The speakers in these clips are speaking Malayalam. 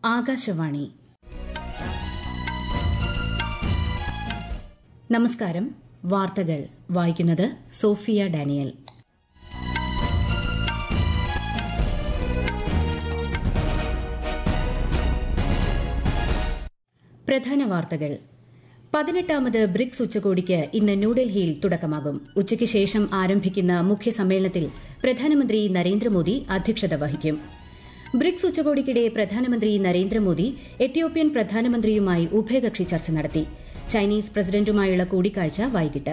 ആകാശവാണി നമസ്കാരം വാർത്തകൾ വായിക്കുന്നത് സോഫിയ ഡാനിയൽ പ്രധാന വാർത്തകൾ പതിനെട്ടാമത് ബ്രിക്സ് ഉച്ചകോടിക്ക് ഇന്ന് ന്യൂഡൽഹിയിൽ തുടക്കമാകും ഉച്ചയ്ക്ക് ശേഷം ആരംഭിക്കുന്ന മുഖ്യ സമ്മേളനത്തിൽ പ്രധാനമന്ത്രി നരേന്ദ്രമോദി അധ്യക്ഷത വഹിക്കും ബ്രിക്സ് ഉച്ചകോടിക്കിടെ പ്രധാനമന്ത്രി നരേന്ദ്രമോദി എത്യോപ്യൻ പ്രധാനമന്ത്രിയുമായി ഉഭയകക്ഷി ചർച്ച നടത്തി ചൈനീസ് പ്രസിഡന്റുമായുള്ള കൂടിക്കാഴ്ച വൈകിട്ട്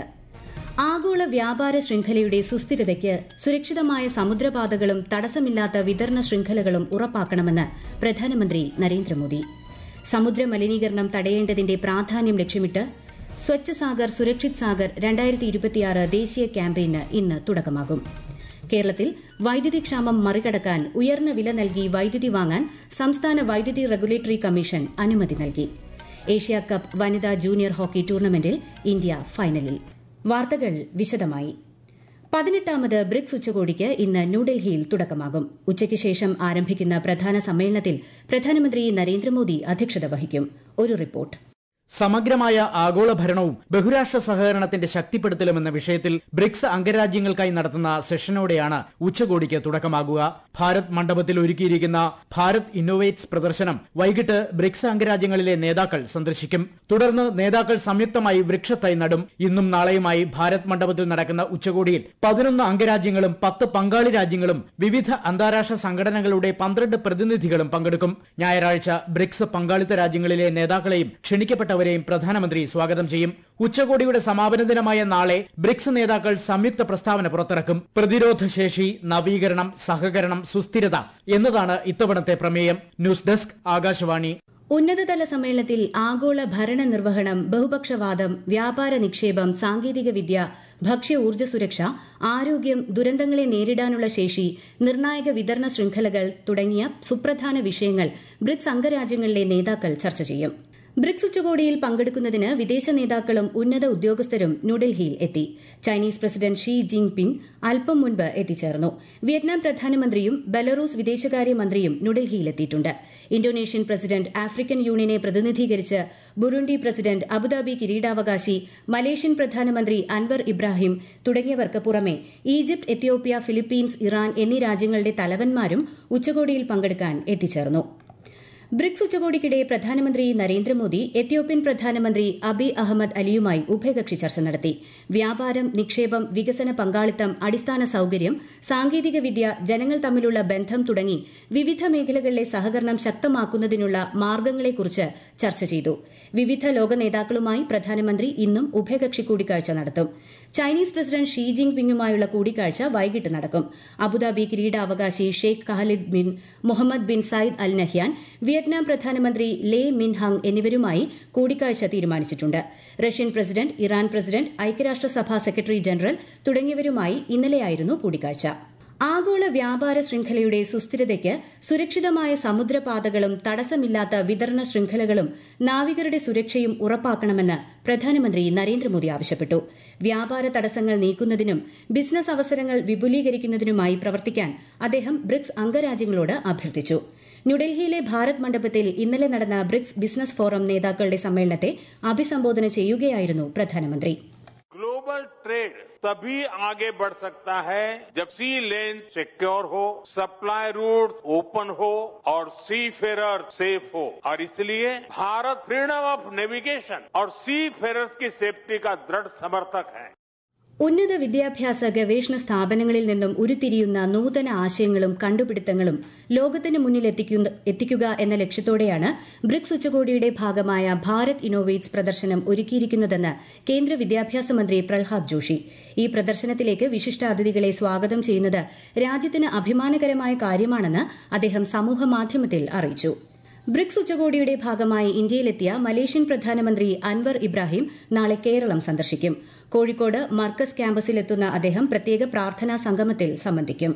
ആഗോള വ്യാപാര ശൃംഖലയുടെ സുസ്ഥിരതയ്ക്ക് സുരക്ഷിതമായ സമുദ്രപാതകളും തടസ്സമില്ലാത്ത വിതരണ ശൃംഖലകളും ഉറപ്പാക്കണമെന്ന് പ്രധാനമന്ത്രി നരേന്ദ്രമോദി സമുദ്ര മലിനീകരണം തടയേണ്ടതിന്റെ പ്രാധാന്യം ലക്ഷ്യമിട്ട് സ്വച്ഛ് സാഗർ സുരക്ഷിത് സാഗർ രണ്ടായിരത്തി ഇരുപത്തിയാറ് ദേശീയ ക്യാമ്പയിന് ഇന്ന് തുടക്കമാകും കേരളത്തിൽ വൈദ്യുതി ക്ഷാമം മറികടക്കാൻ ഉയർന്ന വില നൽകി വൈദ്യുതി വാങ്ങാൻ സംസ്ഥാന വൈദ്യുതി റെഗുലേറ്ററി കമ്മീഷൻ അനുമതി നൽകി ഏഷ്യ കപ്പ് വനിതാ ജൂനിയർ ഹോക്കി ടൂർണമെന്റിൽ ഇന്ത്യ ഫൈനലിൽ വാർത്തകൾ വിശദമായി പതിനെട്ടാമത് ബ്രിക്സ് ഉച്ചകോടിക്ക് ഇന്ന് ന്യൂഡൽഹിയിൽ തുടക്കമാകും ഉച്ചയ്ക്ക് ശേഷം ആരംഭിക്കുന്ന പ്രധാന സമ്മേളനത്തിൽ പ്രധാനമന്ത്രി നരേന്ദ്രമോദി അധ്യക്ഷത വഹിക്കും ഒരു റിപ്പോർട്ട് സമഗ്രമായ ആഗോള ഭരണവും ബഹുരാഷ്ട്ര സഹകരണത്തിന്റെ ശക്തിപ്പെടുത്തലുമെന്ന വിഷയത്തിൽ ബ്രിക്സ് അംഗരാജ്യങ്ങൾക്കായി നടത്തുന്ന സെഷനോടെയാണ് ഉച്ചകോടിക്ക് തുടക്കമാകുക ഭാരത് മണ്ഡപത്തിൽ ഒരുക്കിയിരിക്കുന്ന ഭാരത് ഇന്നോവേറ്റ്സ് പ്രദർശനം വൈകിട്ട് ബ്രിക്സ് അംഗരാജ്യങ്ങളിലെ നേതാക്കൾ സന്ദർശിക്കും തുടർന്ന് നേതാക്കൾ സംയുക്തമായി വൃക്ഷത്തൈ നടും ഇന്നും നാളെയുമായി ഭാരത് മണ്ഡപത്തിൽ നടക്കുന്ന ഉച്ചകോടിയിൽ പതിനൊന്ന് അംഗരാജ്യങ്ങളും പത്ത് പങ്കാളി രാജ്യങ്ങളും വിവിധ അന്താരാഷ്ട്ര സംഘടനകളുടെ പന്ത്രണ്ട് പ്രതിനിധികളും പങ്കെടുക്കും ഞായറാഴ്ച ബ്രിക്സ് പങ്കാളിത്ത രാജ്യങ്ങളിലെ നേതാക്കളെയും ക്ഷണിക്കപ്പെട്ടവരെയും പ്രധാനമന്ത്രി സ്വാഗതം ചെയ്യും ഉച്ചകോടിയുടെ സമാപന ദിനമായ നാളെ ബ്രിക്സ് നേതാക്കൾ സംയുക്ത പ്രസ്താവന പുറത്തിറക്കും പ്രതിരോധ ശേഷി നവീകരണം സഹകരണം സുസ്ഥിരത എന്നതാണ് ഇത്തവണത്തെ പ്രമേയം ന്യൂസ് ഡെസ്ക് ആകാശവാണി ഉന്നതതല സമ്മേളനത്തിൽ ആഗോള ഭരണ നിർവഹണം ബഹുപക്ഷവാദം വ്യാപാര നിക്ഷേപം സാങ്കേതികവിദ്യ ഭക്ഷ്യ ഊർജ്ജ സുരക്ഷ ആരോഗ്യം ദുരന്തങ്ങളെ നേരിടാനുള്ള ശേഷി നിർണായക വിതരണ ശൃംഖലകൾ തുടങ്ങിയ സുപ്രധാന വിഷയങ്ങൾ ബ്രിക്സ് അംഗരാജ്യങ്ങളിലെ നേതാക്കൾ ചർച്ച ചെയ്യും ബ്രിക്സ് ഉച്ചകോടിയിൽ പങ്കെടുക്കുന്നതിന് വിദേശ നേതാക്കളും ഉന്നത ഉദ്യോഗസ്ഥരും ന്യൂഡൽഹിയിൽ എത്തി Chinese president Xi Jinping അല്പം മുൻപ് എത്തിച്ചേർന്നു വിയറ്റ്നാം പ്രധാനമന്ത്രിയും ബെലറൂസ് വിദേശകാര്യമന്ത്രിയും ന്യൂഡൽഹിയിലെത്തിയിട്ടുണ്ട് ഇന്തോനേഷ്യൻ പ്രസിഡന്റ് ആഫ്രിക്കൻ യൂണിയനെ പ്രതിനിധീകരിച്ച് ബുറുണ്ടി പ്രസിഡന്റ് അബുദാബി കിരീടാവകാശി മലേഷ്യൻ പ്രധാനമന്ത്രി അൻവർ ഇബ്രാഹിം തുടങ്ങിയവർക്ക് പുറമെ ഈജിപ്ത് എത്യോപ്യ ഫിലിപ്പീൻസ് ഇറാൻ എന്നീ രാജ്യങ്ങളുടെ തലവന്മാരും ഉച്ചകോടിയിൽ പങ്കെടുക്കാൻ എത്തിച്ചേർന്നു ബ്രിക്സ് ഉച്ചകോടിക്കിടെ പ്രധാനമന്ത്രി നരേന്ദ്രമോദി എത്യോപ്യൻ പ്രധാനമന്ത്രി അബി അഹമ്മദ് അലിയുമായി ഉഭയകക്ഷി ചർച്ച നടത്തി വ്യാപാരം നിക്ഷേപം വികസന പങ്കാളിത്തം അടിസ്ഥാന സൌകര്യം സാങ്കേതികവിദ്യ ജനങ്ങൾ തമ്മിലുള്ള ബന്ധം തുടങ്ങി വിവിധ മേഖലകളിലെ സഹകരണം ശക്തമാക്കുന്നതിനുള്ള മാർഗങ്ങളെക്കുറിച്ച് ചർച്ച ചെയ്തു വിവിധ ലോക നേതാക്കളുമായി പ്രധാനമന്ത്രി ഇന്നും ഉഭയകക്ഷി കൂടിക്കാഴ്ച നടത്തും ചൈനീസ് പ്രസിഡന്റ് ഷീ ജിങ് പിങ്ങുമായുള്ള കൂടിക്കാഴ്ച വൈകിട്ട് നടക്കും അബുദാബി കിരീടാവകാശി Sheikh Khalid bin Mohammed bin Zayed Al Nahyan Vietnam പ്രധാനമന്ത്രി ലേ മിൻ ഹങ് എന്നിവരുമായി കൂടിക്കാഴ്ച തീരുമാനിച്ചിട്ടുണ്ട് റഷ്യൻ പ്രസിഡന്റ് ഇറാൻ പ്രസിഡന്റ് ഐക്യരാഷ്ട്രസഭാ സെക്രട്ടറി ജനറൽ തുടങ്ങിയവരുമായി ഇന്നലെയായിരുന്നു കൂടിക്കാഴ്ച ആഗോള വ്യാപാര ശൃംഖലയുടെ സുസ്ഥിരതയ്ക്ക് സുരക്ഷിതമായ സമുദ്രപാതകളും തടസ്സമില്ലാത്ത വിതരണ ശൃംഖലകളും നാവികരുടെ സുരക്ഷയും ഉറപ്പാക്കണമെന്ന് പ്രധാനമന്ത്രി നരേന്ദ്രമോദി ആവശ്യപ്പെട്ടു വ്യാപാര തടസ്സങ്ങൾ നീക്കുന്നതിനും ബിസിനസ് അവസരങ്ങൾ വിപുലീകരിക്കുന്നതിനുമായി പ്രവർത്തിക്കാൻ അദ്ദേഹം ബ്രിക്സ് അംഗരാജ്യങ്ങളോട് അഭ്യർത്ഥിച്ചു ന്യൂഡൽഹിയിലെ ഭാരത് മണ്ഡപത്തിൽ ഇന്നലെ നടന്ന ബ്രിക്സ് ബിസിനസ് ഫോറം നേതാക്കളുടെ സമ്മേളനത്തെ അഭിസംബോധന ചെയ്യുകയായിരുന്നു പ്രധാനമന്ത്രി ग्लोबल ट्रेड तभी आगे बढ़ सकता है जब सी लेन सिक्योर हो सप्लाई रूट ओपन हो और सी फेरर सेफ हो और इसलिए भारत फ्रीडम ऑफ नेविगेशन और सी फेरर्स की सेफ्टी का दृढ़ समर्थक है ഉന്നത വിദ്യാഭ്യാസ ഗവേഷണ സ്ഥാപനങ്ങളിൽ നിന്നും ഉരുത്തിരിയുന്ന നൂതന ആശയങ്ങളും കണ്ടുപിടുത്തങ്ങളും ലോകത്തിന് മുന്നിൽ എത്തിക്കുക എന്ന ലക്ഷ്യത്തോടെയാണ് ബ്രിക്സ് ഉച്ചകോടിയുടെ ഭാഗമായ ഭാരത് ഇന്നോവേറ്റ്സ് പ്രദർശനം ഒരുക്കിയിരിക്കുന്നതെന്ന് കേന്ദ്ര വിദ്യാഭ്യാസ മന്ത്രി പ്രഹ്ലാദ് ജോഷി ഈ പ്രദർശനത്തിലേക്ക് വിശിഷ്ടാതിഥികളെ സ്വാഗതം ചെയ്യുന്നത് രാജ്യത്തിന് അഭിമാനകരമായ കാര്യമാണെന്ന് അദ്ദേഹം സമൂഹമാധ്യമത്തിൽ അറിയിച്ചു ബ്രിക്സ് ഉച്ചകോടിയുടെ ഭാഗമായി ഇന്ത്യയിലെത്തിയ മലേഷ്യൻ പ്രധാനമന്ത്രി അൻവർ ഇബ്രാഹിം നാളെ കേരളം സന്ദർശിക്കും കോഴിക്കോട് മർക്കസ് ക്യാമ്പസിലെത്തുന്ന അദ്ദേഹം പ്രത്യേക പ്രാർത്ഥനാ സംഗമത്തിൽ സംബന്ധിക്കും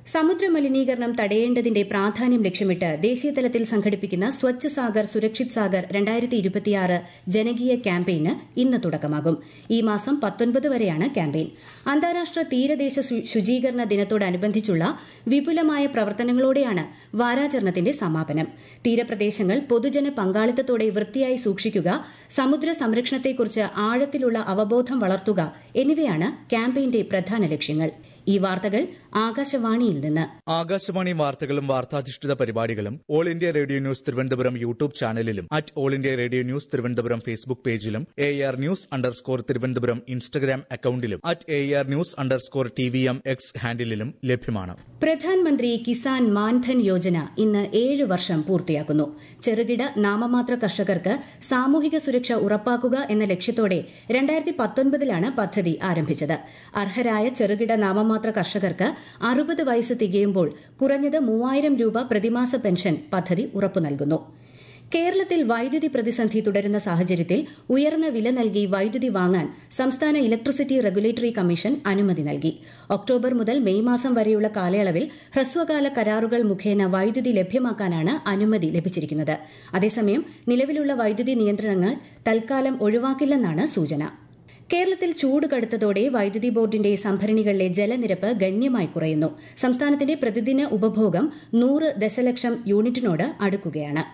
സമുദ്ര മലിനീകരണം തടയേണ്ടതിന്റെ പ്രാധാന്യം ലക്ഷ്യമിട്ട് ദേശീയതലത്തിൽ സംഘടിപ്പിക്കുന്ന സ്വച്ഛ് സാഗർ സുരക്ഷിത് സാഗർ രണ്ടായിരത്തി ഇരുപത്തിയാറ് ജനകീയ ക്യാമ്പയിന് ഇന്ന് തുടക്കമാകും ഈ മാസം പത്തൊൻപത് വരെയാണ് ക്യാമ്പയിൻ അന്താരാഷ്ട്ര തീരദേശ ശുചീകരണ ദിനത്തോടനുബന്ധിച്ചുള്ള വിപുലമായ പ്രവർത്തനങ്ങളോടെയാണ് വാരാചരണത്തിന്റെ സമാപനം തീരപ്രദേശങ്ങൾ പൊതുജന പങ്കാളിത്തത്തോടെ വൃത്തിയായി സൂക്ഷിക്കുക സമുദ്ര സംരക്ഷണത്തെക്കുറിച്ച് ആഴത്തിലുള്ള അവബോധം വളർത്തുക എന്നിവയാണ് ക്യാമ്പയിന്റെ പ്രധാന ലക്ഷ്യങ്ങൾ ഈ വാർത്തകൾ ആകാശവാണിയിൽ നിന്ന് ആകാശവാണി വാർത്തകളും വാർത്താധിഷ്ഠിത പരിപാടികളും All India Radio News Thiruvananthapuram YouTube ചാനലിലും at All India Radio News Thiruvananthapuram Facebook പേജിലും A R news underscore Thiruvananthapuram Instagram അക്കൌണ്ടിലും at A R news underscore T V M X ഹാൻഡിലും ലഭ്യമാണ് പ്രധാൻമന്ത്രി കിസാൻ മാൻധൻ യോജന ഇന്ന് ഏഴ് വർഷം പൂർത്തിയാക്കുന്നു ചെറുകിട നാമമാത്ര കർഷകർക്ക് സാമൂഹിക സുരക്ഷ ഉറപ്പാക്കുക എന്ന ലക്ഷ്യത്തോടെ രണ്ടായിരത്തി പത്തൊൻപതിലാണ് പദ്ധതി ആരംഭിച്ചത് അർഹരായ ചെറുകിട നാമമാത്ര കർഷകർക്ക് അറുപത് വയസ്സ് തികയുമ്പോൾ കുറഞ്ഞത് മൂവായിരം രൂപ പ്രതിമാസ പെൻഷൻ പദ്ധതി ഉറപ്പു നൽകുന്നു കേരളത്തിൽ വൈദ്യുതി പ്രതിസന്ധി തുടരുന്ന സാഹചര്യത്തിൽ ഉയർന്ന വില നൽകി വൈദ്യുതി വാങ്ങാൻ സംസ്ഥാന ഇലക്ട്രിസിറ്റി റെഗുലേറ്ററി കമ്മീഷൻ അനുമതി നൽകി ഒക്ടോബർ മുതൽ മെയ് മാസം വരെയുള്ള കാലയളവിൽ ഹ്രസ്വകാല കരാറുകൾ മുഖേന വൈദ്യുതി ലഭ്യമാക്കാനാണ് അനുമതി ലഭിച്ചിരിക്കുന്നത് അതേസമയം നിലവിലുള്ള വൈദ്യുതി നിയന്ത്രണങ്ങൾ തൽക്കാലം ഒഴിവാക്കില്ലെന്നാണ് സൂചന കേരളത്തിൽ ചൂട് കടുത്തതോടെ വൈദ്യുതി ബോർഡിന്റെ സംഭരണികളിലെ ജലനിരപ്പ് ഗണ്യമായി കുറയുന്നു സംസ്ഥാനത്തിന്റെ പ്രതിദിന ഉപഭോഗം നൂറ് ദശലക്ഷം യൂണിറ്റിനോട് അടുക്കുകയാണ്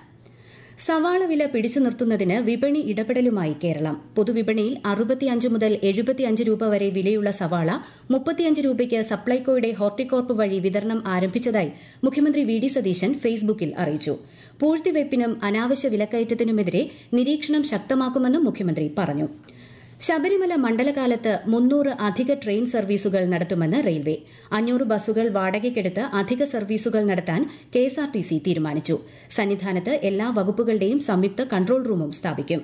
സവാള വില പിടിച്ചു നിർത്തുന്നതിന് വിപണി ഇടപെടലുമായി കേരളം പൊതുവിപണിയിൽ അറുപത്തിയഞ്ച് മുതൽ എഴുപത്തിയഞ്ച് രൂപ വരെ വിലയുള്ള സവാള മുപ്പത്തിയഞ്ച് രൂപയ്ക്ക് സപ്ലൈകോയുടെ ഹോർട്ടികോർപ്പ് വഴി വിതരണം ആരംഭിച്ചതായി മുഖ്യമന്ത്രി വി ഡി സതീശൻ ഫേസ്ബുക്കിൽ അറിയിച്ചു പൂഴ്ത്തിവയ്പ്പിനും അനാവശ്യ വിലക്കയറ്റത്തിനുമെതിരെ നിരീക്ഷണം ശക്തമാക്കുമെന്നും മുഖ്യമന്ത്രി പറഞ്ഞു ശബരിമല മണ്ഡലകാലത്ത് മുന്നൂറ് അധിക ട്രെയിൻ സർവീസുകൾ നടത്തുമെന്ന് റെയിൽവേ അഞ്ഞൂറ് ബസ്സുകൾ വാടകയ്ക്കെടുത്ത് അധിക സർവീസുകൾ നടത്താൻ കെഎസ്ആർടിസി തീരുമാനിച്ചു സന്നിധാനത്ത് എല്ലാ വകുപ്പുകളുടെയും സംയുക്ത കൺട്രോൾ റൂമും സ്ഥാപിക്കും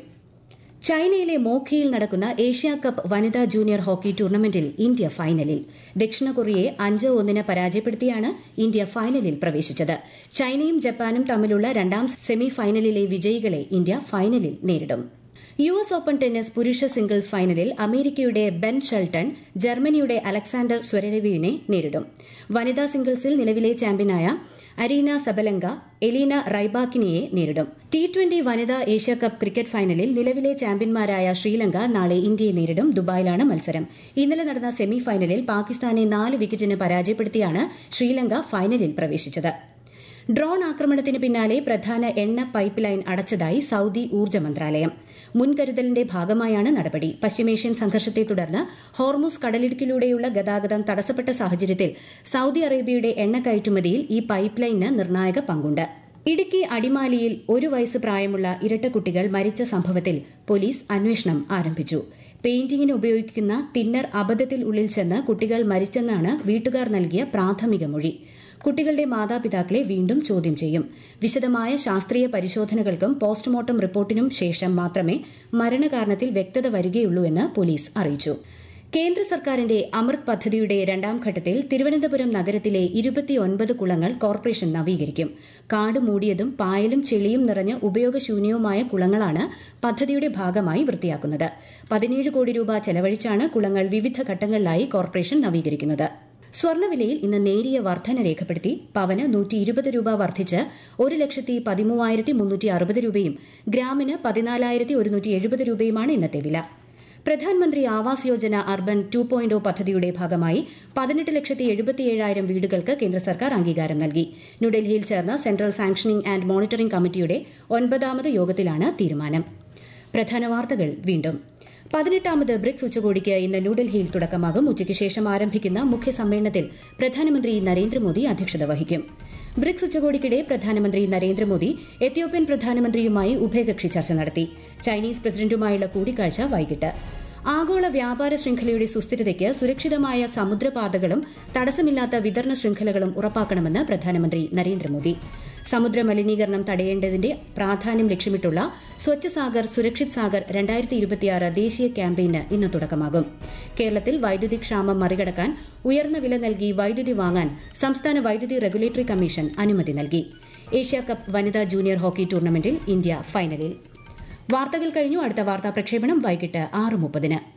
ചൈനയിലെ മോഖിയിൽ നടക്കുന്ന ഏഷ്യ കപ്പ് വനിതാ ജൂനിയർ ഹോക്കി ടൂർണമെന്റിൽ ഇന്ത്യ ഫൈനലിൽ ദക്ഷിണ കൊറിയയെ അഞ്ച് ഒന്നിന് പരാജയപ്പെടുത്തിയാണ് ഇന്ത്യ ഫൈനലിൽ പ്രവേശിച്ചത് ചൈനയും ജപ്പാനും തമ്മിലുള്ള രണ്ടാം സെമി ഫൈനലിലെ വിജയികളെ ഇന്ത്യ ഫൈനലിൽ നേരിടും യു എസ് ഓപ്പൺ ടെന്നീസ് പുരുഷ സിംഗിൾസ് ഫൈനലിൽ അമേരിക്കയുടെ ബെൻ ഷെൽട്ടൺ ജർമ്മനിയുടെ അലക്സാണ്ടർ സ്വരവിനെ നേരിടും വനിതാ സിംഗിൾസിൽ നിലവിലെ ചാമ്പ്യനായ അരീന സബലങ്ക എലീന റൈബാക്കിനിയെ നേരിടും ടി ട്വന്റി വനിതാ ഏഷ്യാകപ്പ് ക്രിക്കറ്റ് ഫൈനലിൽ നിലവിലെ ചാമ്പ്യന്മാരായ ശ്രീലങ്ക നാളെ ഇന്ത്യയെ നേരിടും ദുബായിലാണ് മത്സരം ഇന്നലെ നടന്ന സെമി ഫൈനലിൽ പാകിസ്ഥാനെ നാല് വിക്കറ്റിന് പരാജയപ്പെടുത്തിയാണ് ശ്രീലങ്ക ഫൈനലിൽ പ്രവേശിച്ചത് ഡ്രോൺ ആക്രമണത്തിന് പിന്നാലെ പ്രധാന എണ്ണ പൈപ്പ് ലൈൻ അടച്ചതായി സൌദി ഊർജ്ജ മന്ത്രാലയം മുൻകരുതലിന്റെ ഭാഗമായാണ് നടപടി പശ്ചിമേഷ്യൻ സംഘർഷത്തെ തുടർന്ന് ഹോർമുസ് കടലിടുക്കിലൂടെയുള്ള ഗതാഗതം തടസ്സപ്പെട്ട സാഹചര്യത്തിൽ സൌദി അറേബ്യയുടെ എണ്ണ കയറ്റുമതിയിൽ ഈ പൈപ്പ് ലൈനിന് നിർണായക പങ്കുണ്ട് ഇടുക്കി അടിമാലിയിൽ ഒരു വയസ്സ് പ്രായമുള്ള ഇരട്ടക്കുട്ടികൾ മരിച്ച സംഭവത്തിൽ പോലീസ് അന്വേഷണം ആരംഭിച്ചു പെയിന്റിങ്ങിന് ഉപയോഗിക്കുന്ന തിന്നർ അബദ്ധത്തിൽ ഉള്ളിൽ ചെന്ന് കുട്ടികൾ മരിച്ചെന്നാണ് വീട്ടുകാർ നൽകിയ പ്രാഥമിക മൊഴി കുട്ടികളുടെ മാതാപിതാക്കളെ വീണ്ടും ചോദ്യം ചെയ്യും വിശദമായ ശാസ്ത്രീയ പരിശോധനകൾക്കും പോസ്റ്റ്മോർട്ടം റിപ്പോർട്ടിനും ശേഷം മാത്രമേ മരണകാരണത്തിൽ വ്യക്തത വരികയുള്ളൂ എന്ന് പോലീസ് അറിയിച്ചു കേന്ദ്ര സർക്കാരിന്റെ അമൃത് പദ്ധതിയുടെ രണ്ടാം ഘട്ടത്തിൽ തിരുവനന്തപുരം നഗരത്തിലെ ഇരുപത്തിയൊൻപത് കുളങ്ങൾ കോർപ്പറേഷൻ നവീകരിക്കും കാട് മൂടിയതും പായലും ചെളിയും നിറഞ്ഞ് ഉപയോഗശൂന്യവുമായ കുളങ്ങളാണ് പദ്ധതിയുടെ ഭാഗമായി വൃത്തിയാക്കുന്നത് പതിനേഴ് കോടി രൂപ ചെലവഴിച്ചാണ് കുളങ്ങൾ വിവിധ ഘട്ടങ്ങളിലായി കോർപ്പറേഷൻ നവീകരിക്കുന്നത് സ്വർണ്ണവിലയിൽ ഇന്ന് നേരിയ വർധന രേഖപ്പെടുത്തി പവന് നൂറ്റി ഇരുപത് രൂപ വർദ്ധിച്ച് ഒരു ലക്ഷത്തി പതിമൂവായിരത്തി മുന്നൂറ്റി അറുപത് രൂപയും ഗ്രാമിന് പതിനാലായിരത്തി ഒരുന്നൂറ്റി എഴുപത് രൂപയുമാണ് ഇന്നത്തെ വില Pradhanmantri Awas Yojana urban two point പദ്ധതിയുടെ ഭാഗമായി പതിനെട്ട് ലക്ഷത്തി എഴുപത്തിയേഴായിരം വീടുകൾക്ക് കേന്ദ്ര സർക്കാർ അംഗീകാരം നൽകി ന്യൂഡൽഹിയിൽ ചേർന്ന സെൻട്രൽ സാങ്ഷനിംഗ് ആൻഡ് മോണിറ്ററിംഗ് കമ്മിറ്റിയുടെ ഒൻപതാമത് യോഗത്തിലാണ് തീരുമാനം പ്രധാന വാർത്തകൾ വീണ്ടും പതിനെട്ടാമത് ബ്രിക്സ് ഉച്ചകോടിക്ക് ഇന്ന് ന്യൂഡൽഹിയിൽ തുടക്കമാകും ഉച്ചയ്ക്ക് ശേഷം ആരംഭിക്കുന്ന മുഖ്യ സമ്മേളനത്തിൽ പ്രധാനമന്ത്രി നരേന്ദ്രമോദി അധ്യക്ഷത വഹിക്കും ബ്രിക്സ് ഉച്ചകോടിക്കിടെ പ്രധാനമന്ത്രി നരേന്ദ്രമോദി എത്യോപ്യൻ പ്രധാനമന്ത്രിയുമായി ഉഭയകക്ഷി ചർച്ച നടത്തി ചൈനീസ് പ്രസിഡന്റുമായുള്ള കൂടിക്കാഴ്ച വൈകിട്ട് ആഗോള വ്യാപാര ശൃംഖലയുടെ സുസ്ഥിരതയ്ക്ക് സുരക്ഷിതമായ സമുദ്രപാതകളും തടസ്സമില്ലാത്ത വിതരണ ശൃംഖലകളും ഉറപ്പാക്കണമെന്ന് പ്രധാനമന്ത്രി നരേന്ദ്രമോദി സമുദ്ര മലിനീകരണം തടയേണ്ടതിന്റെ പ്രാധാന്യം ലക്ഷ്യമിട്ടുള്ള സ്വച്ഛ് സാഗർ സുരക്ഷിത് സാഗർ രണ്ടായിരത്തി ഇരുപത്തിയാറ് ദേശീയ ക്യാമ്പയിന് ഇന്ന് തുടക്കമാകും കേരളത്തിൽ വൈദ്യുതി ക്ഷാമം മറികടക്കാൻ ഉയർന്ന വില നൽകി വൈദ്യുതി വാങ്ങാൻ സംസ്ഥാന വൈദ്യുതി റെഗുലേറ്ററി കമ്മീഷൻ അനുമതി നൽകി ഏഷ്യാകപ്പ് വനിതാ ജൂനിയർ ഹോക്കി ടൂർണമെന്റിൽ ഇന്ത്യ ഫൈനലിൽ വാർത്തകൾ കഴിഞ്ഞു അടുത്ത വാർത്താ പ്രക്ഷേപണം വൈകിട്ട് ആറ് മുപ്പതിന്